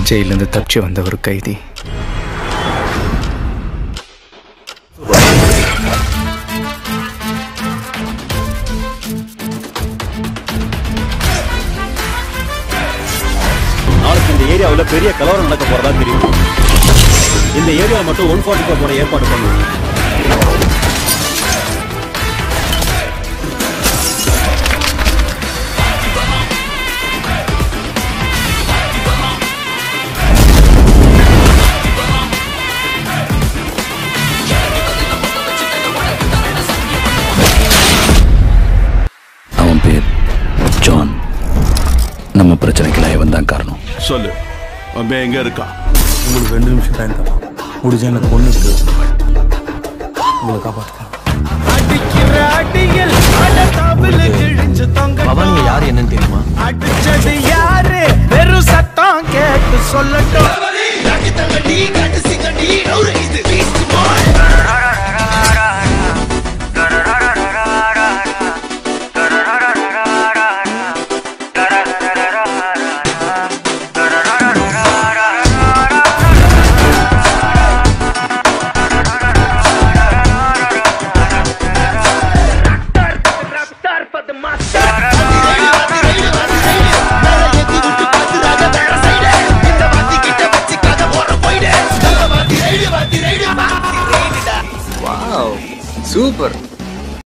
ஜெயிலேருந்து தப்பிச்சு வந்த ஒரு கைதி நாளைக்கு இந்த ஏரியாவில் பெரிய கலவரம் நடக்க போறதா தெரியும் இந்த ஏரியாவில் மட்டும் ஒன் ஃபார்ட்டி ஃபோர் போட ஏற்பாடு பண்ணுவோம் அவன் பேர் ஜான் நம்ம பிரச்சனைக்கெல்லாம் இவன் தான் காரணம் சொல்லு அவன் எங்க இருக்கா உங்களுக்கு ரெண்டு நிமிஷம் டைம் தரோம் முடிஞ்ச எனக்கு பொண்ணு இருக்கு உங்களை காப்பாற்றுறேன் பவானியை யார் என்னன்னு தெரியுமா அடிச்சது யாரு வெறும் சத்தம் கேட்டு சொல்லட்டும்